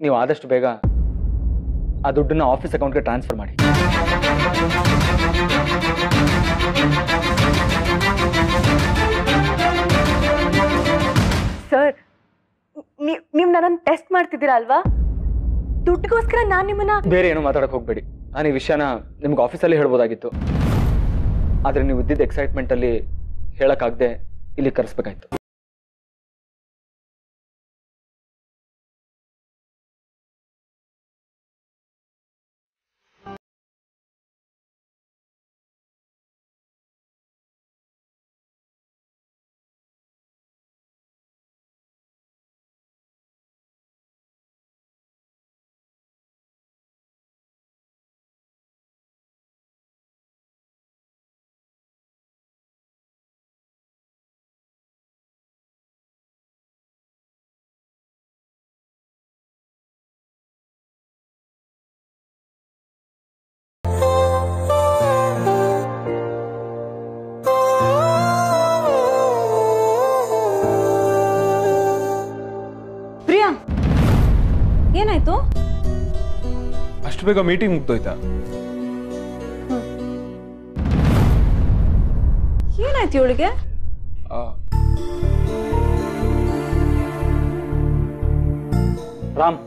ನೀವು ಆದಷ್ಟು ಬೇಗ ಆ ದುಡ್ಡನ್ನ ಆಫೀಸ್ ಅಕೌಂಟ್ಗೆ ಟ್ರಾನ್ಸ್ಫರ್ ಮಾಡಿ ಸರ್ ನೀವು ನನ್ನನ್ನು ಟೆಸ್ಟ್ ಮಾಡ್ತಿದ್ದೀರಾ ಅಲ್ವಾ ದುಡ್ಡಿಗೋಸ್ಕರ ನಾನು ನಿಮ್ಮನ್ನ ಬೇರೆ ಏನು ಮಾತಾಡಕ್ಕೆ ಹೋಗಬೇಡಿ ನಾನು ಈ ವಿಷಯನ ನಿಮ್ಗೆ ಆಫೀಸಲ್ಲಿ ಹೇಳ್ಬೋದಾಗಿತ್ತು ಆದರೆ ನೀವು ಇದ್ದಿದ್ದ ಎಕ್ಸೈಟ್ಮೆಂಟಲ್ಲಿ ಹೇಳೋಕ್ಕಾಗದೆ ಇಲ್ಲಿ ಕರೆಸ್ಬೇಕಾಯ್ತು ಪ್ರಿಯಾ ಏನಾಯ್ತು ಅಷ್ಟು ಬೇಗ ಮೀಟಿಂಗ್ ಮುಗ್ದೋಯ್ತಾ ಏನಾಯ್ತು ಇವಳಿಗೆ ರಾಮ್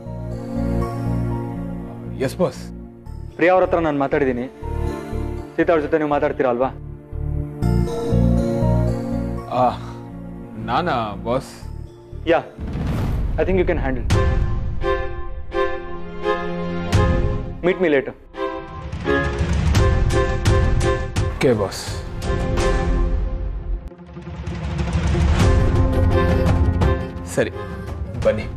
ಎಸ್ ಬಾಸ್ ಪ್ರಿಯಾ ಅವ್ರ ಹತ್ರ ನಾನು ಮಾತಾಡಿದ್ದೀನಿ ಸೀತಾ ಅವ್ರ ಜೊತೆ ನೀವು ಮಾತಾಡ್ತೀರಾ ಅಲ್ವಾ ನಾನಾ boss yeah I think you can handle meet me later okay boss ಸರಿ ಬನ್ನಿ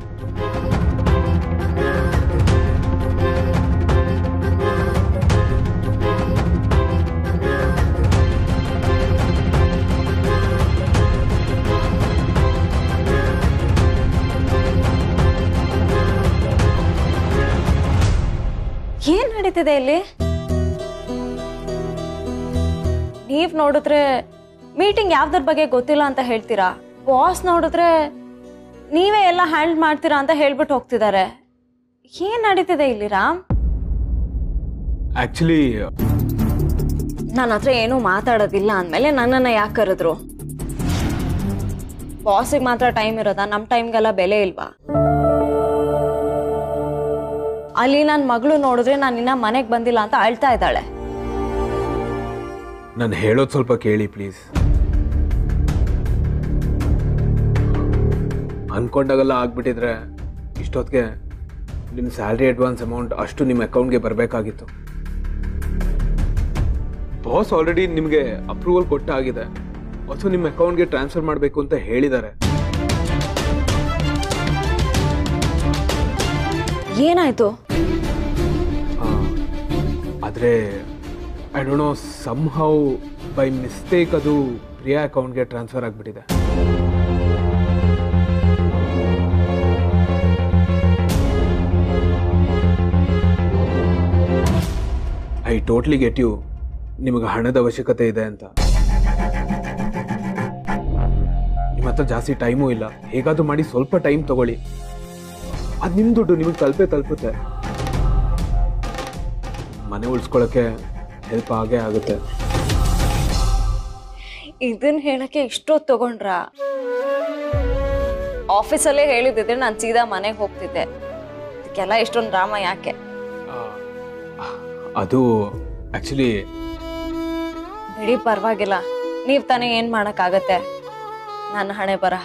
ಏನ್ ನಡೀತಿದೆ ಇಲ್ಲಿ ನೀವ್ ನೋಡಿದ್ರೆ ಮೀಟಿಂಗ್ ಯಾವ್ದ್ರ ಬಗ್ಗೆ ಗೊತ್ತಿಲ್ಲ ಅಂತ ಹೇಳ್ತೀರಾ ಬಾಸ್ ನೋಡಿದ್ರೆ ನೀವೇ ಎಲ್ಲ ಹ್ಯಾಂಡಲ್ ಮಾಡ್ತೀರಾ ಅಂತ ಹೇಳ್ಬಿಟ್ಟು ಹೋಗ್ತಿದ್ದಾರೆ ಏನ್ ನಡೀತಿದೆ ಇಲ್ಲಿ ರಾಮ್ ಆಕ್ಚುಲಿ ನನ್ನ ಹತ್ರ ಏನೂ ಮಾತಾಡೋದಿಲ್ಲ ಅಂದಮೇಲೆ ನನ್ನನ್ನು ಯಾಕೆ ಕರೆದ್ರು ಬಾಸಿಗೆ ಮಾತ್ರ ಟೈಮ್ ಇರೋದಾ ನಮ್ಮ ಟೈಮ್ಗೆಲ್ಲ ಬೆಲೆ ಇಲ್ವಾ ಅಲ್ಲಿ ನನ್ನ ಮಗಳು ನೋಡಿದ್ರೆ ನಾನು ಇನ್ನ ಮನೆಗೆ ಬಂದಿಲ್ಲ ಅಂತ ಅಳ್ತಾ ಇದ್ದಾಳೆ ನಾನು ಹೇಳೋದು ಸ್ವಲ್ಪ ಕೇಳಿ ಪ್ಲೀಸ್ ಅನ್ಕೊಂಡಾಗೆಲ್ಲ ಆಗ್ಬಿಟ್ಟಿದ್ರೆ ಇಷ್ಟೊತ್ತಿಗೆ ನಿಮ್ಮ ಸ್ಯಾಲ್ರಿ ಅಡ್ವಾನ್ಸ್ ಅಮೌಂಟ್ ಅಷ್ಟು ನಿಮ್ಮ ಅಕೌಂಟ್ಗೆ ಬರಬೇಕಾಗಿತ್ತು ಬಾಸ್ ಆಲ್ರೆಡಿ ನಿಮಗೆ ಅಪ್ರೂವಲ್ ಕೊಟ್ಟಾಗಿದೆ ಹೊಸ ನಿಮ್ಮ ಅಕೌಂಟ್ಗೆ ಟ್ರಾನ್ಸ್ಫರ್ ಮಾಡಬೇಕು ಅಂತ ಹೇಳಿದ್ದಾರೆ ಏನಾಯ್ತು ಆದರೆ I don't know somehow by mistake ಅದು ಪ್ರಿಯಾ ಅಕೌಂಟ್ಗೆ ಟ್ರಾನ್ಸ್ಫರ್ ಆಗಿಬಿಟ್ಟಿದೆ ಐ ಟೋಟ್ಲಿ ಗೆಟ್ ಯು ನಿಮಗೆ ಹಣದ ಅವಶ್ಯಕತೆ ಇದೆ ಅಂತ ನಿಮ್ಮ ಹತ್ರ ಜಾಸ್ತಿ ಟೈಮೂ ಇಲ್ಲ ಹೇಗಾದ್ರೂ ಮಾಡಿ ಸ್ವಲ್ಪ ಟೈಮ್ ತಗೊಳ್ಳಿ ಅದು ನಿಮ್ಮ ದುಡ್ಡು ನಿಮಗೆ ತಲುಪೇ ತಲುಪುತ್ತೆ ಮನೆ ಉಳಿಸ್ಕೊಳ್ಳೋಕ್ಕೆ ಹೆಲ್ಪ್ ಆಗೇ ಆಗುತ್ತೆ ಇದನ್ನ ಹೇಳಕ್ಕೆ ಇಷ್ಟೊತ್ತು ತಗೊಂಡ್ರ ಆಫೀಸಲ್ಲೇ ಹೇಳಿದಿದ್ರೆ ನಾನು ಸೀದಾ ಮನೆಗೆ ಹೋಗ್ತಿದ್ದೆ ಇದಕ್ಕೆಲ್ಲ ಇಷ್ಟೊಂದು ಡ್ರಾಮಾ ಯಾಕೆ ಅದು ಆ್ಯಕ್ಚುಲಿ ಬಿಡಿ ಪರವಾಗಿಲ್ಲ ನೀವು ತಾನೇ ಏನು ಮಾಡೋಕ್ಕಾಗತ್ತೆ ನನ್ನ ಹಣೆ ಬರಹ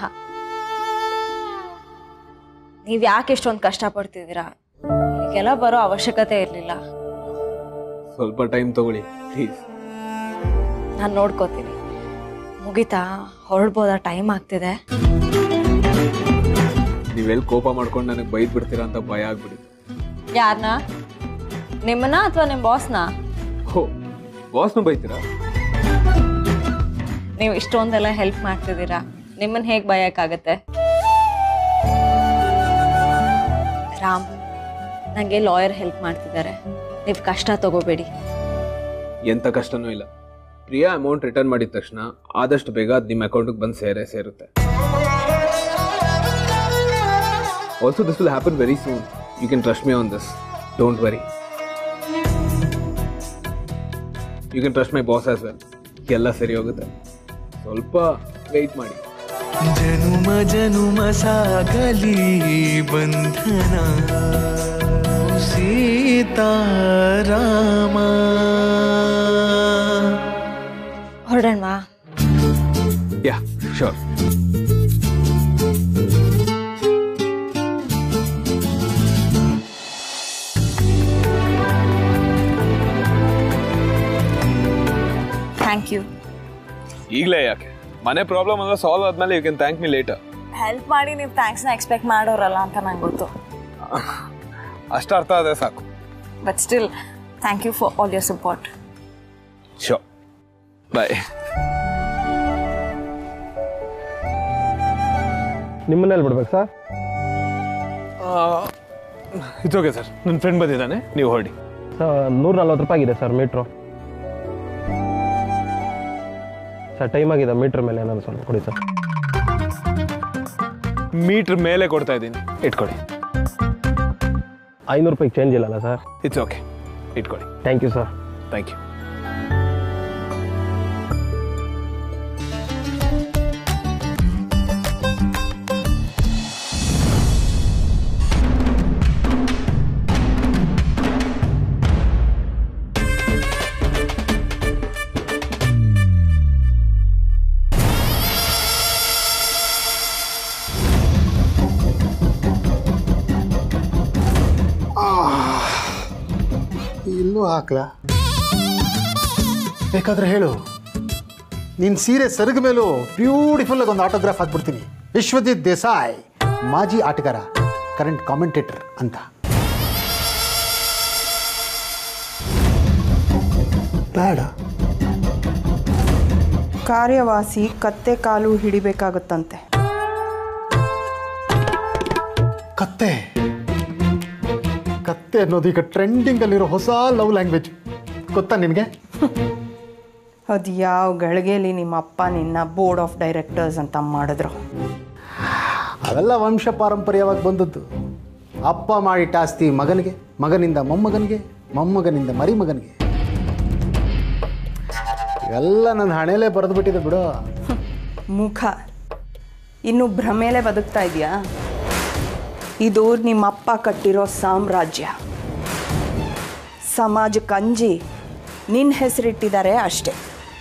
ನೀವು ಯಾಕೆ ಇಷ್ಟೊಂದು ಕಷ್ಟಪಡ್ತಿದ್ದೀರಾ ಇದಕ್ಕೆಲ್ಲ ಬರೋ ಅವಶ್ಯಕತೆ ಇರಲಿಲ್ಲ ಸ್ವಲ್ಪ ಟೈಮ್ ತಗೊಳ್ಳಿ ಪ್ಲೀಸ್ ನಾನು ನೋಡ್ಕೋತೀನಿ ಮುಗಿತಾ ಹೊರಡ್ಬೋದಾ ಟೈಮ್ ಆಗ್ತಿದೆ ನೀವೆಲ್ಲಿ ಕೋಪ ಮಾಡ್ಕೊಂಡು ನನಗೆ ಬೈದ್ ಬಿಡ್ತೀರಾ ಅಂತ ಭಯ ಆಗ್ಬಿಟ್ಟಿದೆ ಯಾರನ್ನ ನಿಮ್ಮನ್ನ ಅಥವಾ ನಿಮ್ಮ ಬಾಸ್ನ ಹೋ ಬಾಸ್ನು ಬೈತೀರಾ ನೀವು ಇಷ್ಟೊಂದೆಲ್ಲ ಹೆಲ್ಪ್ ಮಾಡ್ತಿದ್ದೀರಾ ನಿಮ್ಮನ್ನ ಹೇಗೆ ಬಯೋಕ್ಕಾಗತ್ತೆ ರಾಮ್ ನನಗೆ ಲಾಯರ್ ಹೆಲ್ಪ್ ಮಾಡ್ತಿದ್ದಾರೆ ನೀವು ಕಷ್ಟ ತಗೋಬೇಡಿ ಎಂಥ ಕಷ್ಟನೂ ಇಲ್ಲ ಪ್ರಿಯಾ ಅಮೌಂಟ್ ರಿಟರ್ನ್ ಮಾಡಿದ ತಕ್ಷಣ ಆದಷ್ಟು ಬೇಗ ಅದು ನಿಮ್ಮ ಅಕೌಂಟಿಗೆ ಬಂದು ಸೇರೇ ಸೇರುತ್ತೆ also this will happen very soon you can trust me on this don't worry you can trust my boss as well ಎಲ್ಲ ಸರಿ ಹೋಗುತ್ತೆ ಸ್ವಲ್ಪ ವೆಯ್ಟ್ ಮಾಡಿ ಜನುಮ ಜನುಮ ಸಾಗಲಿ ಬಂಧನ ಸೀತಾರಾಮ ಹೊರಡೋಣವಾ ಯಾ ಶೋರ್ ಥ್ಯಾಂಕ್ ಯು ಈಗಲೇ ಯಾಕೆ ಮನೆ ಪ್ರಾಬ್ಲಮ್ ಎಲ್ಲ ಸಾಲ್ವ್ ಆದ್ಮೇಲೆ you can thank me later help ಮಾಡಿ ನೀವು ಥ್ಯಾಂಕ್ಸ್ನ ಎಕ್ಸ್ಪೆಕ್ಟ್ ಮಾಡೋರಲ್ಲ ಅಂತ ನಂಗೆ ಗೊತ್ತು ಅಷ್ಟು ಅರ್ಥ ಆದ್ರೆ ಸಾಕು but still thank you for all your support so bye ನಿಮ್ಮನ್ನೆಲ್ಲಿ ಬಿಡ್ಬೇಕು ಸರ್ ಇಟ್ಸ್ ಓಕೆ ಸರ್ ನನ್ನ ಫ್ರೆಂಡ್ ಬಂದಿದ್ದಾನೆ ನೀವು ಹೊರಡಿ ಸರ್ ನೂರ ನಲ್ವತ್ತು ರೂಪಾಯಿ ಆಗಿದೆ ಸರ್ ಮೀಟ್ರು ಸರ್ ಟೈಮ್ ಆಗಿದೆ ಮೀಟ್ರ್ ಮೇಲೆ ಏನಾದ್ರು ಸ್ವಲ್ಪ ಕೊಡಿ ಸರ್ ಮೀಟ್ರ್ ಮೇಲೆ ಕೊಡ್ತಾ ಇದ್ದೀನಿ ಇಟ್ಕೊಳ್ಳಿ ಐನೂರು ರೂಪಾಯಿಗೆ ಚೇಂಜ್ ಇಲ್ಲಲ್ಲ ಸರ್ ಇಟ್ಸ್ ಓಕೆ ಇಟ್ಕೊಳ್ಳಿ thank you sir thank you ಇಲ್ಲೂ ಹಾಕ್ಲಾ ಬೇಕಾದ್ರೆ ಹೇಳು ನಿನ್ನ ಸೀರೆ ಸೆರಗ ಮೇಲೂ ಬ್ಯೂಟಿಫುಲ್ ಆಗಿ ಒಂದು ಆಟೋಗ್ರಾಫ್ ಹಾಕ್ಬಿಡ್ತೀನಿ ವಿಶ್ವಜಿತ್ ದೇಸಾಯ್ ಮಾಜಿ ಆಟಗಾರ ಕರೆಂಟ್ ಕಾಮೆಂಟೇಟರ್ ಅಂತ ಬೇಡ ಕಾರ್ಯವಾಸಿ ಕತ್ತೆ ಕಾಲು ಹಿಡಿಬೇಕಾಗುತ್ತಂತೆ ಕತ್ತೆ ಕತ್ತೆ ಅನ್ನೋದು ಈಗ ಟ್ರೆಂಡಿಂಗಲ್ಲಿರೋ ಹೊಸ ಲವ್ ಲ್ಯಾಂಗ್ವೇಜ್ ಗೊತ್ತಾ ನಿನಗೆ ಅದು ಯಾವ ಗಳಿಗೆಯಲ್ಲಿ ನಿಮ್ಮ ಅಪ್ಪ ನಿನ್ನ ಬೋರ್ಡ್ ಆಫ್ ಡೈರೆಕ್ಟರ್ಸ್ ಅಂತ ಮಾಡಿದ್ರು ಅವೆಲ್ಲ ವಂಶ ಪಾರಂಪರ್ಯವಾಗಿ ಬಂದದ್ದು ಅಪ್ಪ ಮಾಡಿಟ್ಟ ಆಸ್ತಿ ಮಗನಿಗೆ ಮಗನಿಂದ ಮೊಮ್ಮಗನಿಗೆ ಮೊಮ್ಮಗನಿಂದ ಮರಿಮಗನಿಗೆ ಇವೆಲ್ಲ ನನ್ನ ಹಣೆಲೇ ಬರೆದು ಬಿಡು ಮುಖ ಇನ್ನು ಭ್ರಮೇಲೆ ಬದುಕ್ತಾ ಇದೆಯಾ ಇದು ನಿಮ್ಮಪ್ಪ ಕಟ್ಟಿರೋ ಸಾಮ್ರಾಜ್ಯ ಸಮಾಜಕ್ಕೆ ಅಂಜಿ ನಿನ್ನ ಹೆಸರಿಟ್ಟಿದ್ದಾರೆ ಅಷ್ಟೇ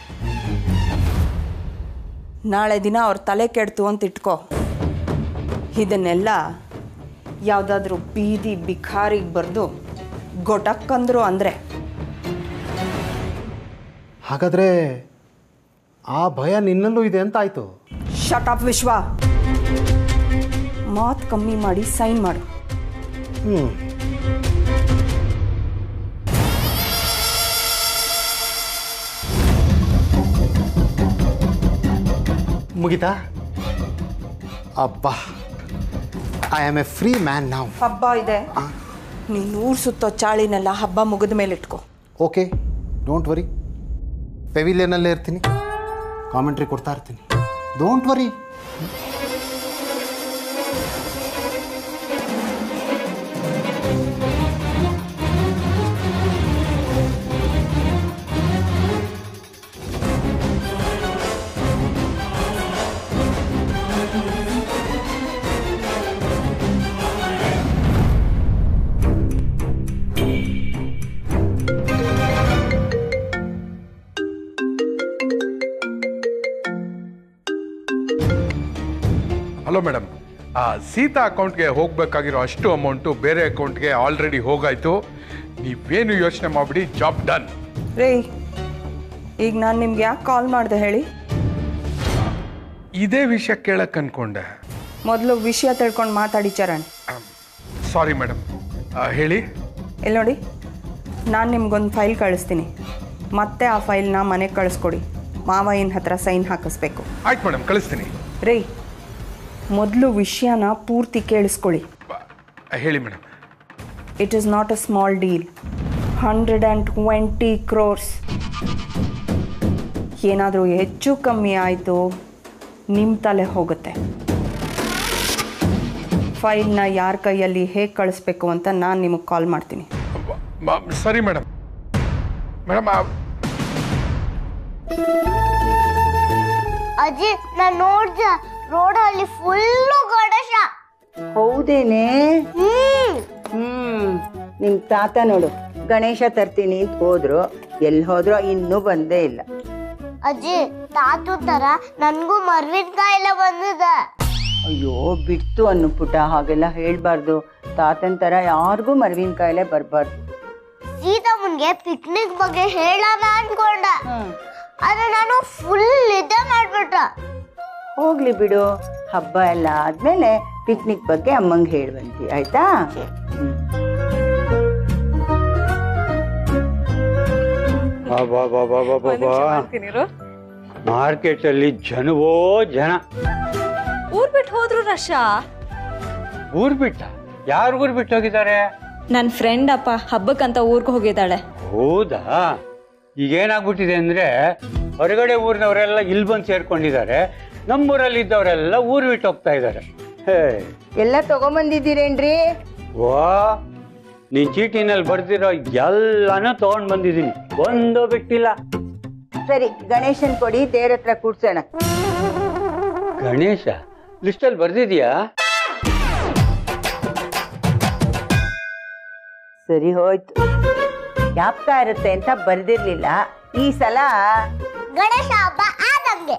ನಾಳೆ ದಿನ ಅವ್ರ ತಲೆ ಕೆಡ್ತು ಅಂತ ಇಟ್ಕೋ ಇದನ್ನೆಲ್ಲ ಯಾವುದಾದ್ರೂ ಬೀದಿ ಬಿಖಾರಿಗೆ ಬರೆದು ಗೊಟಕ್ಕಂದ್ರು ಅಂದರೆ ಹಾಗಾದ್ರೆ ಆ ಭಯ ನಿನ್ನಲ್ಲೂ ಇದೆ ಅಂತ ಆಯ್ತು ಶಟ್ ಅಪ್ ವಿಶ್ವ ಮಾತು ಕಮ್ಮಿ ಮಾಡಿ ಸೈನ್ ಮಾಡು ಹ್ಞೂ ಮುಗಿತಾ ಅಬ್ಬಾ I am a free man ನಾವು ಹಬ್ಬ ಇದೆ ನೀನು ಊರು ಸುತ್ತೋ ಚಾಳಿನೆಲ್ಲ ಹಬ್ಬ ಮುಗಿದ ಮೇಲೆ ಇಟ್ಕೋ ಓಕೆ ಡೋಂಟ್ ವರಿ ಪೆವಿಲಿಯನಲ್ಲೇ ಇರ್ತೀನಿ ಕಾಮೆಂಟ್ರಿ ಕೊಡ್ತಾ ಇರ್ತೀನಿ don't worry hello madam Sita ಅಕೌಂಟ್ಗೆ ಹೋಗಬೇಕಾಗಿರೋ ಅಷ್ಟು ಅಮೌಂಟು ಬೇರೆ ಅಕೌಂಟ್ಗೆ ಆಲ್ರೆಡಿ ಹೋಗಾಯ್ತು ನೀವೇನು ಯೋಚನೆ ಮಾಡಿಬಿಡಿ ಜಾಬ್ ಡನ್ ರೇ ಈಗ ನಾನು ನಿಮ್ಗೆ ಯಾಕೆ ಕಾಲ್ ಮಾಡಿದೆ ಹೇಳಿ ಇದೇ ವಿಷಯ ಕೇಳಕ್ಕೆ ಅನ್ಕೊಂಡೆ ಮೊದಲು ವಿಷಯ ತಿಳ್ಕೊಂಡು ಮಾತಾಡಿ ಚರಣ್ ಸಾರಿ ಮೇಡಮ್ ಹೇಳಿ ಇಲ್ಲಿ ನೋಡಿ ನಾನು ನಿಮ್ಗೊಂದು ಫೈಲ್ ಕಳಿಸ್ತೀನಿ ಮತ್ತೆ ಆ ಫೈಲ್ನ ಮನೆಗೆ ಕಳಿಸ್ಕೊಡಿ ಮಾವಯ್ಯನ ಹತ್ರ ಸೈನ್ ಹಾಕಿಸ್ಬೇಕು ಆಯ್ತು ಮೇಡಮ್ ಕಳಿಸ್ತೀನಿ ರೇ ಮೊದಲು ವಿಷಯನ ಪೂರ್ತಿ ಕೇಳಿಸ್ಕೊಳ್ಳಿ ಬ- ಹೇಳಿ madam it is not a small deal hundred and twenty crores ಏನಾದರೂ ಹೆಚ್ಚು ಕಮ್ಮಿ ಆಯಿತು ನಿಮ್ಮ ತಲೆ ಹೋಗುತ್ತೆ ಫೈಲ್ನ ಯಾರ ಕೈಯಲ್ಲಿ ಹೇಗೆ ಕಳಿಸ್ಬೇಕು ಅಂತ ನಾನು ನಿಮಗೆ ಕಾಲ್ ಮಾಡ್ತೀನಿ ಮ- ಸರಿ ಮೇಡಮ್ ಮೇಡಮ್ ಅಜ್ಜಿ ನಾನು ನೋಡ್ದೆ ರೋಡಲ್ಲಿ ಫುಲ್ಲು ಗಣೇಶ ಹೌದೇನೆ ಹ್ಮ್ ಹ್ಮ್ ನಿಮ್ ತಾತ ನೋಡು ಗಣೇಶ ತರ್ತೀನಿ ಅಂತ ಹೋದ್ರು ಎಲ್ಲಿ ಹೋದ್ರೋ ಇನ್ನೂ ಬಂದೇ ಇಲ್ಲ ಅಜ್ಜಿ ತಾತು ತರ ನನ್ಗೂ ಮರ್ವಿನ ಕಾಯಿಲೆ ಬಂದಿದೆ ಅಯ್ಯೋ ಬಿಟ್ಟು ಅನ್ನು ಪುಟ ಹಾಗೆಲ್ಲ ಹೇಳ್ಬಾರ್ದು ತಾತನ್ ತರ ಯಾರಿಗೂ ಮರ್ವಿನ ಕಾಯಿಲೆ ಬರ್ಬಾರ್ದು ಸೀತಮ್ಮನ್ಗೆ ಪಿಕ್ನಿಕ್ ಬಗ್ಗೆ ಹೇಳೋಣ ಅನ್ಕೊಂಡೆ ಆದ್ರೆ ನಾನು ಫುಲ್ ನಿದ್ದೆ ಮಾಡ್ಬಿಟ್ಟ ಹೋಗ್ಲಿ ಬಿಡು ಹಬ್ಬ ಎಲ್ಲ ಆದ್ಮೇಲೆ ಪಿಕ್ನಿಕ್ ಬಗ್ಗೆ ಅಮ್ಮಂಗೆ ಹೇಳುವಂತಿ ಆಯ್ತಾ ಹ್ಮ್. ಮಾರ್ಕೆಟ್ ಅಲ್ಲಿ ಜನವೋ ಜನ ಊರ್ ಬಿಟ್ಟು ಹೋದ್ರು ರಶಾ ಊರ್ ಬಿಟ್ಟ ಯಾರು ಊರ್ ಬಿಟ್ಟು ಹೋಗಿದ್ದಾರೆ ನನ್ನ ಫ್ರೆಂಡ್ ಅಪ್ಪ ಹಬ್ಬಕ್ಕಂತ ಊರ್ಗೆ ಹೋಗಿದ್ದಾಳೆ ಹೌದಾ ಈಗೇನಾಗ್ಬಿಟ್ಟಿದೆ ಅಂದ್ರೆ ಹೊರಗಡೆ ಊರಿನವರೆಲ್ಲ ಇಲ್ಲಿ ಬಂದು ಸೇರ್ಕೊಂಡಿದ್ದಾರೆ ನಮ್ಮೂರಲ್ಲಿ ಇದ್ದವರೆಲ್ಲ ಊರು ಬಿಟ್ಟು ಹೋಗ್ತಾ ಇದ್ದಾರೆ ಹೇ ಎಲ್ಲ ತಗೊಂಬಂದಿದ್ದೀರೇನ್ರಿ ವಾ ನೀನ್ ಚೀಟಿನಲ್ಲಿ ಬರ್ದಿರೋ ಎಲ್ಲಾನು ತಗೊಂಡ್ ಬಂದಿದ್ದೀನಿ ಒಂದೂ ಬಿಟ್ಟಿಲ್ಲ ಸರಿ ಗಣೇಶನ್ ಕೊಡಿ ದೇವ್ರ ಹತ್ರ ಕೂಡ್ಸೋಣ ಗಣೇಶ ಲಿಸ್ಟಲ್ಲಿ ಬರ್ದಿದ್ಯಾ ಸರಿ ಹೋಯ್ತು ಜ್ಞಾಪಕ ಇರುತ್ತೆ ಅಂತ ಬರ್ದಿರ್ಲಿಲ್ಲ ಈ ಸಲ ಗಣೇಶ ಹಬ್ಬ ಆದಂಗೆ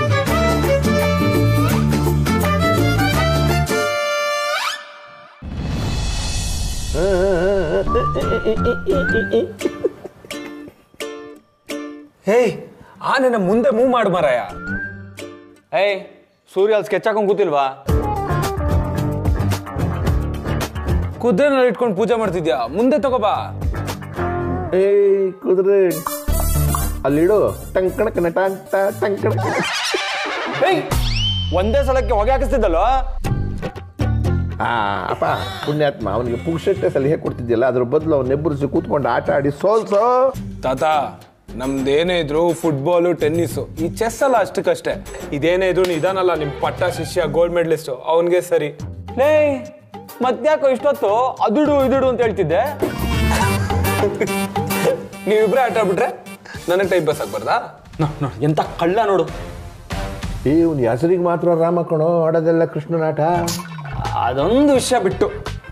ಹೇಯ್ ಆನೆನ ಮುಂದೆ ಮೂವ್ ಮಾಡು ಮಾರಾಯ ಏಯ್ ಸೂರ್ಯ ಅಲ್ಲಿ ಸ್ಕೆಚ್ ಹಾಕೊಂಡ್ ಕೂತಿಲ್ವಾ ಕುದುರೆನಲ್ಲಿ ಇಟ್ಕೊಂಡು ಪೂಜೆ ಮಾಡ್ತಿದ್ಯಾ ಮುಂದೆ ತಗೋಬಾ ಏಯ್ ಕುದುರೆ ಅಲ್ಲಿಡು ಟಂಕಣಕನ ಟಂಟ ಟಂಕಣಕ ಏಯ್ ಒಂದೇ ಸಲಕ್ಕೆ ಹೊಗೆ ಹಾಕಿಸ್ತಿದ್ದಲ್ವಾ ಆ ಅಪ್ಪ ಪುಣ್ಯಾತ್ಮ ಅವನಿಗೆ ಪುಕ್ಷಟ್ಟೆ ಸಲಹೆ ಕೊಡ್ತಿದ್ಯಲ್ಲ ಅದ್ರ ಬದಲು ಅವ್ನು ನೆಬ್ಬರಿಸಿ ಕೂತ್ಕೊಂಡು ಆಟ ಆಡಿ ಸೋಲ್ಸೋ ತಾತ ನಮ್ದೇನೇ ಇದ್ರು ಫುಟ್ಬಾಲು ಟೆನ್ನಿಸು ಈ ಚೆಸ್ ಅಲ್ಲ ಅಷ್ಟಕ್ಕಷ್ಟೇ ಇದೇನೇ ಇದ್ರು ಇದಾನಲ್ಲ ನಿಮ್ ಪಟ್ಟ ಶಿಷ್ಯ ಗೋಲ್ಡ್ ಮೆಡಲಿಸ್ಟ್ ಅವನ್ಗೆ ಸರಿ ಲೇ ಮತ್ತ್ಯಾಕೋ ಇಷ್ಟೊತ್ತು ಅದುಡು ಇದುಡು ಅಂತ ಹೇಳ್ತಿದ್ದೆ ನೀವಿಬ್ರೇ ಆಟ ಆಡ್ಬಿಟ್ರೆ ನನಗೆ ಟೈಮ್ ಬಸ್ ಆಗ್ಬಾರ್ದಾ ನೋಡು ಎಂತ ಕಳ್ಳ ನೋಡು ಏ ಇವ್ನು ಹೆಸರಿಗೆ ಮಾತ್ರ ರಾಮ ಕಣೋ ಆಡೋದೆಲ್ಲ ಕೃಷ್ಣನಾಟ ಅದೊಂದು ವಿಷಯ ಬಿಟ್ಟು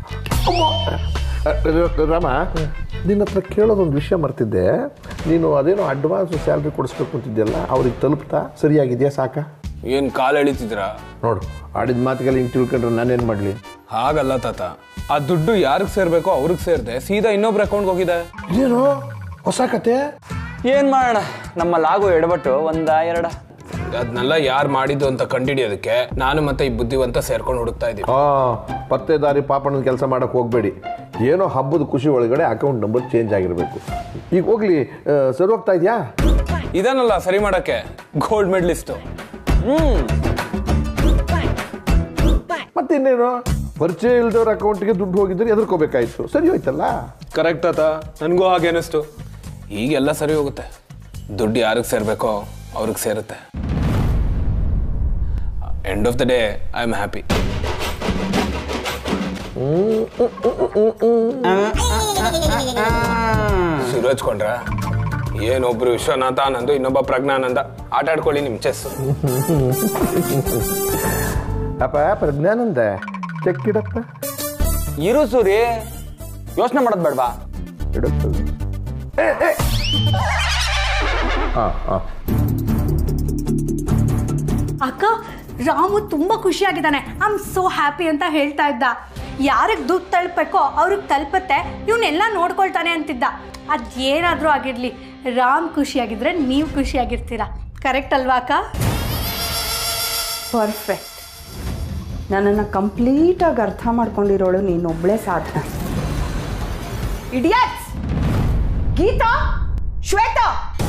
ರಾಮ ನಿನ್ನ ಹತ್ರ ಕೇಳೋದೊಂದು ವಿಷಯ ಮರ್ತಿದ್ದೆ ನೀನು ಅದೇನೋ ಅಡ್ವಾನ್ಸ್ ಸ್ಯಾಲ್ರಿ ಕೊಡಿಸ್ಬೇಕು ಅಂತಿದ್ಯಲ್ಲ ಅವ್ರಿಗೆ ತಲುಪ್ತಾ ಸರಿಯಾಗಿದೆಯಾ ಸಾಕ ಏನ್ ಕಾಲ್ ಎಳಿತಿದ್ರಾ ನೋಡು ಆಡಿದ ಮಾತಿಗೆಲ್ಲ ಹಿಂಗೆ ತಿಳ್ಕೊಂಡ್ರೆ ನಾನೇನು ಮಾಡಲಿ ಹಾಗಲ್ಲ ತಾತ ಆ ದುಡ್ಡು ಯಾರಿಗೆ ಸೇರ್ಬೇಕೋ ಅವ್ರಿಗೆ ಸೇರ್ದೆ ಸೀದಾ ಇನ್ನೊಬ್ರ ಅಕೌಂಟ್ಗೆ ಹೋಗಿದೆ ಏನು ಹೊಸ ಕತೆ ಏನ್ ಮಾಡೋಣ ನಮ್ಮಲ್ಲಿ ಆಗೋ ಎಡಬಟ್ಟು ಒಂದ ಎರಡ ಅದನ್ನೆಲ್ಲ ಯಾರು ಮಾಡಿದ್ದು ಅಂತ ಕಂಡಿಡಿಯೋದಕ್ಕೆ ನಾನು ಮತ್ತೆ ಈ ಬುದ್ಧಿವಂತ ಸೇರ್ಕೊಂಡು ಹುಡುಕ್ತಾ ಇದೀವಿ ಆ ಪತ್ತೆದಾರಿ ಪಾಪಣ್ಣನ ಕೆಲಸ ಮಾಡಕ್ಕೆ ಹೋಗಬೇಡಿ ಏನೋ ಹಬ್ಬದ ಖುಷಿ ಒಳಗಡೆ ಅಕೌಂಟ್ ನಂಬರ್ ಚೇಂಜ್ ಆಗಿರಬೇಕು ಈಗ ಹೋಗ್ಲಿ ಆ, ಸರಿ ಹೋಗ್ತಾ ಇದೆಯಾ ಇದನ್ನಲ್ಲ ಸರಿ ಮಾಡಕ್ಕೆ ಗೋಲ್ಡ್ ಮೆಡಲಿಸ್ಟು ಹ್ಮ್ ಮತ್ತಿನ್ನೇನು ಪರಿಚಯ ಇಲ್ದವ್ರ ಅಕೌಂಟ್ಗೆ ದುಡ್ಡು ಹೋಗಿದ್ರೆ ಎದುರ್ಕೋಬೇಕಾಯ್ತು ಸರಿ ಹೋಯ್ತಲ್ಲ ಕರೆಕ್ಟ್ ಆತ ನನಗೂ ಹಾಗೆ ಅನಿಸ್ತು ಈಗೆಲ್ಲ ಸರಿ ಹೋಗುತ್ತೆ ದುಡ್ಡು ಯಾರಿಗೆ ಸೇರ್ಬೇಕೋ ಅವ್ರಿಗೆ ಸೇರುತ್ತೆ end of the day I am happy ಶುರು ಹಚ್ಕೊಂಡ್ರ ಏನೊಬ್ರು ವಿಶ್ವನಾಥ ಆನಂದ್ ಇನ್ನೊಬ್ಬ ಪ್ರಜ್ಞಾನಂದ ಆಟ ಆಡ್ಕೊಳ್ಳಿ ನಿಮ್ ಚೆಸ್ ಅಪ್ಪ ಪ್ರಜ್ಞಾನಂದ ಚೆಕ್ ಇಡಪ್ಪ ಇರು ಸೂರಿ ಯೋಚನೆ ಮಾಡೋದು ಬೇಡವಾ ಇಡಪ್ಪ ಹಾಂ ಹಾಂ ಅಕ್ಕ ರಾಮು ತುಂಬಾ ಖುಷಿಯಾಗಿದ್ದಾನೆ ಐ ಆಮ್ ಸೋ ಹ್ಯಾಪಿ ಅಂತ ಹೇಳ್ತಾ ಇದ್ದ ಯಾರಿಗೆ ದುಡ್ಡು ತಲುಪಬೇಕೋ ಅವ್ರಿಗೆ ತಲುಪತ್ತೆ ಇವನ್ನೆಲ್ಲ ನೋಡ್ಕೊಳ್ತಾನೆ ಅಂತಿದ್ದ ಅದೇನಾದರೂ ಆಗಿರಲಿ ರಾಮ್ ಖುಷಿಯಾಗಿದ್ರೆ ನೀವು ಖುಷಿಯಾಗಿರ್ತೀರಾ ಕರೆಕ್ಟ್ ಅಲ್ವಾ ಅಕ್ಕ ಪರ್ಫೆಕ್ಟ್ ನನ್ನನ್ನು ಕಂಪ್ಲೀಟಾಗಿ ಅರ್ಥ ಮಾಡ್ಕೊಂಡಿರೋಳು ನೀನೊಬ್ಳೇ ಸಾಧ್ಯ ಇಡಿಯಟ್ಸ್ ಗೀತಾ ಶ್ವೇತಾ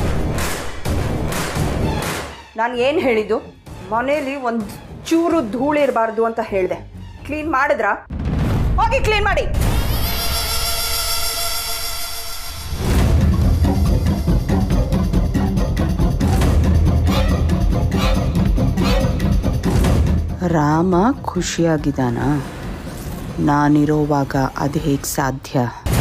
ನಾನು ಏನು ಹೇಳಿದ್ದು ಮನೇಲಿ ಒಂದು ಚೂರು ಧೂಳಿರಬಾರ್ದು ಅಂತ ಹೇಳಿದೆ ಕ್ಲೀನ್ ಮಾಡಿದ್ರಾ ಹೋಗಿ ಕ್ಲೀನ್ ಮಾಡಿ ರಾಮ ಖುಷಿಯಾಗಿದ್ದಾನಾ ನಾನಿರೋವಾಗ ಅದು ಹೇಗೆ ಸಾಧ್ಯ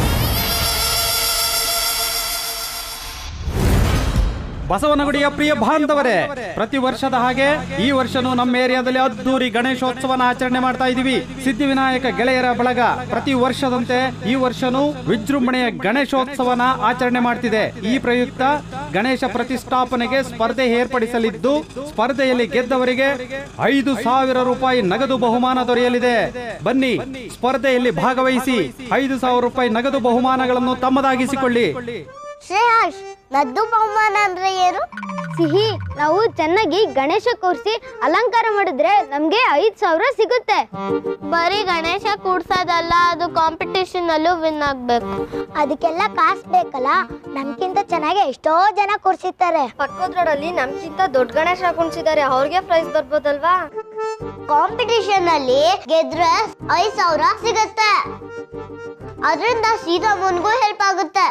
ಬಸವನಗುಡಿಯ ಪ್ರಿಯ ಬಾಂಧವರೇ ಪ್ರತಿ ವರ್ಷದ ಹಾಗೆ ಈ ವರ್ಷನೂ ನಮ್ಮ ಏರಿಯಾದಲ್ಲಿ ಅದ್ದೂರಿ ಗಣೇಶೋತ್ಸವನ ಆಚರಣೆ ಮಾಡ್ತಾ ಇದೀವಿ ಸಿದ್ಧಿವಿನಾಯಕ ಗೆಳೆಯರ ಬಳಗ ಪ್ರತಿ ವರ್ಷದಂತೆ ಈ ವರ್ಷನೂ ವಿಜೃಂಭಣೆಯ ಗಣೇಶೋತ್ಸವನ ಆಚರಣೆ ಮಾಡ್ತಿದೆ ಈ ಪ್ರಯುಕ್ತ ಗಣೇಶ ಪ್ರತಿಷ್ಠಾಪನೆಗೆ ಸ್ಪರ್ಧೆ ಏರ್ಪಡಿಸಲಿದ್ದು ಸ್ಪರ್ಧೆಯಲ್ಲಿ ಗೆದ್ದವರಿಗೆ ಐದು ಸಾವಿರ ರೂಪಾಯಿ ನಗದು ಬಹುಮಾನ ದೊರೆಯಲಿದೆ ಬನ್ನಿ ಸ್ಪರ್ಧೆಯಲ್ಲಿ ಭಾಗವಹಿಸಿ ಐದು ಸಾವಿರ ರೂಪಾಯಿ ನಗದು ಬಹುಮಾನಗಳನ್ನು ತಮ್ಮದಾಗಿಸಿಕೊಳ್ಳಿ ಶ್ರೇಯಾಶ್ ನದ್ದು ಬಹುಮಾನ ಅಂದ್ರೆ ಏನು ಸಿಹಿ ನಾವು ಚೆನ್ನಾಗಿ ಗಣೇಶ ಕೂರಿಸಿ ಅಲಂಕಾರ ಮಾಡಿದ್ರೆ ನಮ್ಗೆ ಐದ್ ಸಾವಿರ ಸಿಗುತ್ತೆ ಬರೀ ಗಣೇಶ ಕೂಡ್ಸೋದಲ್ಲ ಅದು ಕಾಂಪಿಟೇಷನ್ ಅಲ್ಲೂ ವಿನ್ ಆಗ್ಬೇಕು ಅದಕ್ಕೆಲ್ಲ ಕಾಸು ಬೇಕಲ್ಲ ನಮ್ಗಿಂತ ಚೆನ್ನಾಗಿ ಎಷ್ಟೋ ಜನ ಕೂರ್ಸಿರ್ತಾರೆ ಪಕ್ಕದ ರೋಡಲ್ಲಿ ನಮ್ಗಿಂತ ದೊಡ್ಡ ಗಣೇಶ ಕುಣಿಸಿದ್ದಾರೆ ಅವ್ರಿಗೆ ಪ್ರೈಸ್ ಬರ್ಬೋದಲ್ವಾ ಕಾಂಪಿಟೇಷನ್ ಅಲ್ಲಿ ಗೆದ್ರೆ ಐದ್ ಸಾವಿರ ಸಿಗತ್ತೆ ಅದರಿಂದ ಸೀದಾ ಮುನ್ಗೂ ಹೆಲ್ಪ್ ಆಗುತ್ತೆ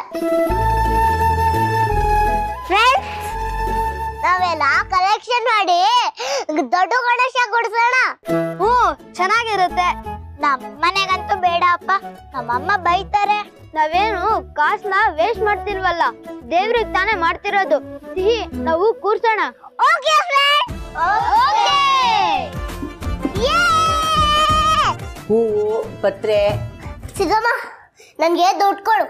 ಫ್ರೆಂಡ್ಸ್ ನಾವೆಲ್ಲ ಕಲೆಕ್ಷನ್ ಮಾಡಿ ದೊಡ್ಡ ಗಣೇಶ ಕೊಡ್ಸೋಣ ಹ್ಞೂ ಚೆನ್ನಾಗಿರುತ್ತೆ ನಮ್ಮ ಮನೆಗಂತೂ ಬೇಡ ಅಪ್ಪ ನಮ್ಮಮ್ಮ ಬೈತಾರೆ ನಾವೇನು ಕಾಸ್ನ ವೇಸ್ಟ್ ಮಾಡ್ತಿಲ್ವಲ್ಲ ದೇವ್ರಿಗೆ ತಾನೇ ಮಾಡ್ತಿರೋದು ಸಿಹಿ ನಾವು ಕೂರ್ಸೋಣ ಓಕೆ ಫ್ರೆಂಡ್ಸ್ ಓಕೆ ಹೂವು ಪತ್ರೆ ಸಿಗಮ್ಮ ನನ್ಗೆ ದುಡ್ಡು ಕೊಡು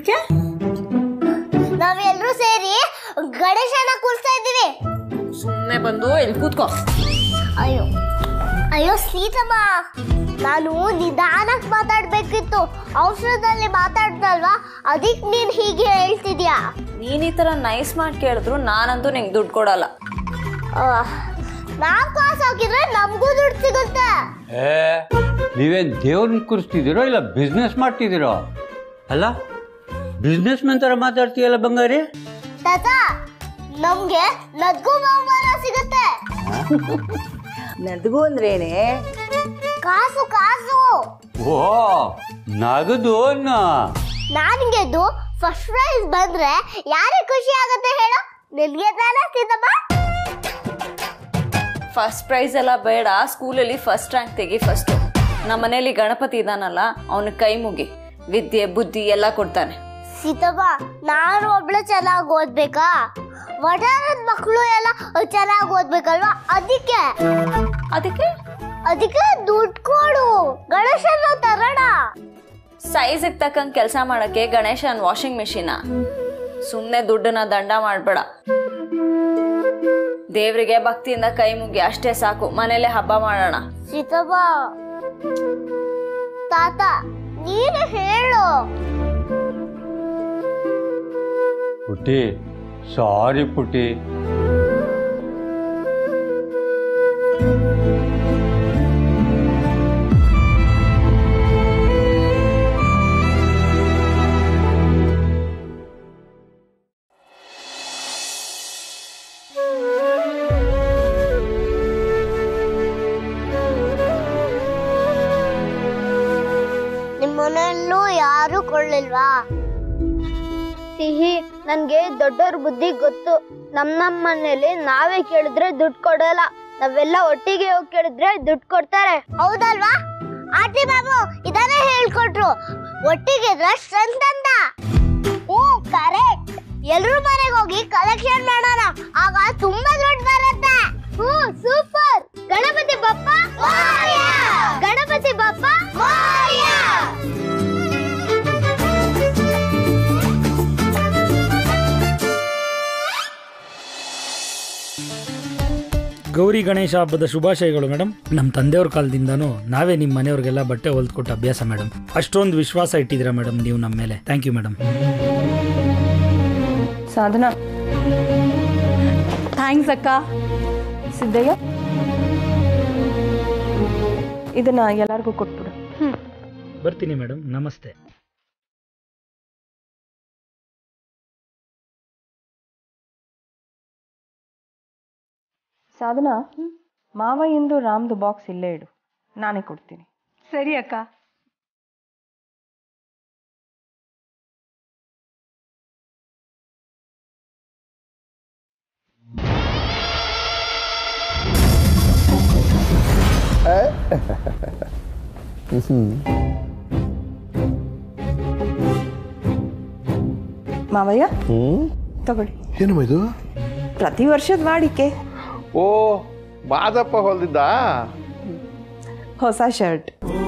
ನಾವೆಲ್ಲರೂ ಸೇರಿ ಗಣೇಶನ ಕೂರಿಸ್ತಾ ಇದ್ದೀವಿ ಸುಮ್ಮನೆ ಬಂದು ಇಲ್ಲಿ ಕೂತ್ಕೋ ಅಯ್ಯೋ ಅಯ್ಯೋ ಸೀತಮ್ಮ ನಾನು ನಿಧಾನಕ್ಕೆ ಮಾತಾಡ್ಬೇಕಿತ್ತು ಔಷಧದಲ್ಲಿ ಮಾತಾಡ್ದಲ್ವಾ ಅದಕ್ಕೆ ನೀನ್ ಹೀಗೆ ಹೇಳ್ತಿದ್ಯಾ ನೀನ್ ಈ ತರ ನೈಸ್ ಮಾಡಿ ಕೇಳಿದ್ರು ನಾನಂತೂ ನಿಂಗೆ ದುಡ್ಡು ಕೊಡಲ್ಲ ನಾವ್ ಕಾಸು ಹಾಕಿದ್ರೆ ನಮಗೂ ದುಡ್ಡು ಸಿಗುತ್ತೆ ಏ ನೀವೇನ್ ದೇವ್ರನ್ನ ಕೂರಿಸ್ತಿದ್ದೀರೋ ಇಲ್ಲ ಬಿಸ್ನೆಸ್ ಮಾಡ್ತಿದ್ದೀರೋ ಅಲ್ಲ ಬಿಸ್ನೆಸ್ ಮ್ಯಾನ್ ಥರ ಮಾತಾಡ್ತೀಯಲ್ಲ ಬಂಗಾರಿ ತಾತ ನಮ್ಗೆ ನದ್ಗೂ ಬಹುಮಾನ ಸಿಗುತ್ತೆ ನದ್ಗು ಅಂದ್ರೇನೆ ಕಾಸು ಕಾಸು ಓ ನಗದು ಅನ್ನೋ ನಾನ್ ಗೆದ್ದು ಫಸ್ಟ್ ಪ್ರೈಸ್ ಬಂದ್ರೆ ಯಾರಿಗೆ ಖುಷಿ ಆಗುತ್ತೆ ಹೇಳು ನಿನ್ಗೆ ತಾನೇ ಸೀತಮ್ಮ ಫಸ್ಟ್ ಪ್ರೈಸ್ ಎಲ್ಲ ಬೇಡ ಸ್ಕೂಲಲ್ಲಿ ಫಸ್ಟ್ ರ್ಯಾಂಕ್ ತೆಗಿ ಫಸ್ಟ್ ನಮ್ಮ ಮನೇಲಿ ಗಣಪತಿ ಇದಾನಲ್ಲ ಅವನ ಕೈ ಮುಗಿ ವಿದ್ಯೆ ಬುದ್ಧಿ ಎಲ್ಲ ಕೊಡ್ತಾನೆ ಸೀತಮ್ಮ ನಾನು ಒಬ್ಳು ಚೆನ್ನಾಗಿ ಓದ್ಬೇಕಾ ವಟಾರದ ಮಕ್ಕಳು ಎಲ್ಲ ಚೆನ್ನಾಗಿ ಓದ್ಬೇಕಲ್ವಾ ಅದಕ್ಕೆ ಅದಕ್ಕೆ ಅದಕ್ಕೆ ದುಡ್ಡು ಕೊಡು ಗಣೇಶನ ತರೋಣ ಸೈಜಿಗೆ ತಕ್ಕಂಗೆ ಕೆಲಸ ಮಾಡಕ್ಕೆ ಗಣೇಶನ್ ವಾಷಿಂಗ್ ಮೆಷಿನ ಸುಮ್ಮನೆ ದುಡ್ಡನ್ನ ದಂಡ ಮಾಡಬೇಡ ದೇವರಿಗೆ ಭಕ್ತಿಯಿಂದ ಕೈ ಮುಗಿ ಅಷ್ಟೇ ಸಾಕು ಮನೇಲೆ ಹಬ್ಬ ಮಾಡೋಣ ಸೀತಮ್ಮ ತಾತ ನೀನು ಹೇಳು ಪುಟ್ಟಿ ಸಾರಿ ಪುಟ್ಟಿ ನಿಮ್ಮ ಮನೆಯಲ್ಲೂ ಯಾರು ಕೊಳ್ಳಿಲ್ವಾ ಸಿಹಿ ನನ್ಗೆ ದೊಡ್ಡವ್ರ ಬುದ್ಧಿ ಗೊತ್ತು ನಮ್ ನಮ್ ಮನೇಲಿ ನಾವೇ ಕೇಳಿದ್ರೆ ದುಡ್ಡು ಕೊಡಲ್ಲ ನಾವೆಲ್ಲ ಒಟ್ಟಿಗೆ ಹೋಗಿ ಕೇಳಿದ್ರೆ ದುಡ್ಡು ಕೊಡ್ತಾರೆ ಹೌದಲ್ವಾ ಆಟಿ ಬಾಬು ಇದನ್ನೇ ಹೇಳ್ಕೊಟ್ರು ಒಟ್ಟಿಗೆ ಸ್ಟ್ರೆಂತ್ ಅಂತ ಹ್ಞೂ ಕರೆಕ್ಟ್ ಎಲ್ರೂ ಮನೆಗೆ ಹೋಗಿ ಕಲೆಕ್ಷನ್ ಮಾಡೋಣ ಆಗ ತುಂಬಾ ದುಡ್ಡು ಬರುತ್ತೆ ಹ್ಞೂ ಸೂಪರ್ ಗಣಪತಿ ಬಪ್ಪ ಗಣಪತಿ ಬಪ್ಪ ಗೌರಿ ಗಣೇಶ ಹಬ್ಬದ ಶುಭಾಶಯಗಳು ಮೇಡಮ್ ನಮ್ಮ ತಂದೆಯವ್ರ ಕಾಲದಿಂದನೂ ನಾವೇ ನಿಮ್ಮ ಮನೆಯವ್ರಿಗೆಲ್ಲ ಬಟ್ಟೆ ಹೊಲ್ದ್ಕೊಟ್ಟು ಅಭ್ಯಾಸ ಮೇಡಮ್ ಅಷ್ಟೊಂದು ವಿಶ್ವಾಸ ಇಟ್ಟಿದ್ದೀರಾ ಮೇಡಮ್ ನೀವು ನಮ್ಮ ಮೇಲೆ thank you madam Sadhana thanks ಅಕ್ಕ ಸಿದ್ದಯ್ಯ ಇದನ್ನ ಎಲ್ಲರಿಗೂ ಕೊಟ್ಬಿಡು ಬರ್ತೀನಿ ಮೇಡಮ್ ನಮಸ್ತೆ ಸಾಧನ ಮಾವ ಎಂದು ರಾಮ್ದು ಬಾಕ್ಸ್ ಇಲ್ಲೇ ಇಡು ನಾನೇ ಕೊಡ್ತೀನಿ ಸರಿ ಅಕ್ಕ ಹ್ಮ್ ಮಾವಯ್ಯ ಹ್ಞೂ ತಗೊಳ್ಳಿ ಏನಮ್ಮ ಇದು ಪ್ರತಿ ವರ್ಷದ ವಾಡಿಕೆ ಓ ಮಾದಪ್ಪ ಹೊಲ್ದಿದ್ದ ಹೊಸ ಶರ್ಟ್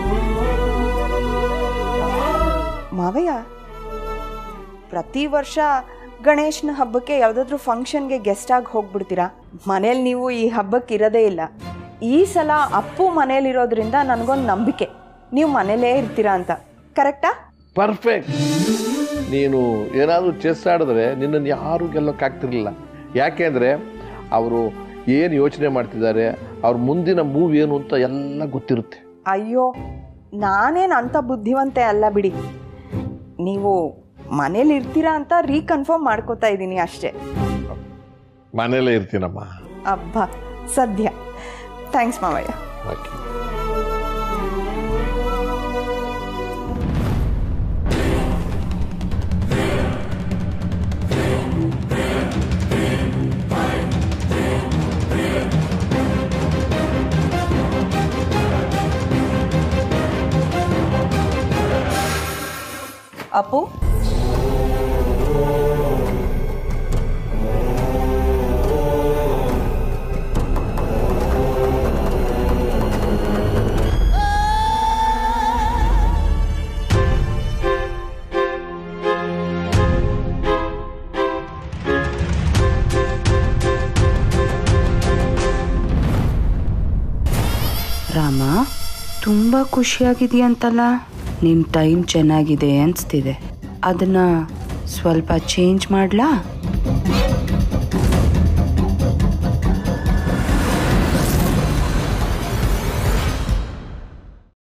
ಮಾವಯ್ಯ ಪ್ರತಿ ವರ್ಷ ಗಣೇಶನ ಹಬ್ಬಕ್ಕೆ ಯಾವುದಾದ್ರೂ ಫಂಕ್ಷನ್ಗೆ ಗೆಸ್ಟ್ ಆಗಿ ಹೋಗ್ಬಿಡ್ತೀರಾ ಮನೇಲಿ ನೀವು ಈ ಹಬ್ಬಕ್ಕೆ ಇರೋದೇ ಇಲ್ಲ ಈ ಸಲ ಅಪ್ಪು ಮನೇಲಿರೋದ್ರಿಂದ ನನಗೊಂದು ನಂಬಿಕೆ ನೀವು ಮನೇಲೇ ಇರ್ತೀರಾ ಅಂತ ಕರೆಕ್ಟಾ ಪರ್ಫೆಕ್ಟ್ ನೀನು ಏನಾದರೂ ಚೆಸ್ ಆಡಿದ್ರೆ ನಿನ್ನನ್ನು ಯಾರೂ ಗೆಲ್ಲೋಕ್ಕಾಗ್ತಿರ್ಲಿಲ್ಲ ಯಾಕೆಂದರೆ ಅವರು ಏನು ಯೋಚನೆ ಮಾಡ್ತಿದ್ದಾರೆ ಅವ್ರ ಮುಂದಿನ ಮೂವ್ ಏನು ಅಂತ ಎಲ್ಲ ಗೊತ್ತಿರುತ್ತೆ ಅಯ್ಯೋ ನಾನೇನು ಅಂಥ ಬುದ್ಧಿವಂತೆ ಅಲ್ಲ ಬಿಡಿ ನೀವು ಮನೇಲಿ ಇರ್ತೀರಾ ಅಂತ ರೀಕನ್ಫರ್ಮ್ ಮಾಡ್ಕೋತಾ ಇದ್ದೀನಿ ಅಷ್ಟೇ ಮನೇಲೇ ಇರ್ತೀನಮ್ಮ ಅಬ್ಬ ಸದ್ಯ ಥ್ಯಾಂಕ್ಸ್ ಮಾವಯ್ಯ ಓಕೆ ಅಪ್ಪು ರಾಮ ತುಂಬ ಖುಷಿಯಾಗಿದೆಯಂತಲ್ಲ ನಿನ್ನ ಟೈಮ್ ಚೆನ್ನಾಗಿದೆ ಅನಿಸ್ತಿದೆ ಅದನ್ನು ಸ್ವಲ್ಪ ಚೇಂಜ್ ಮಾಡಲಾ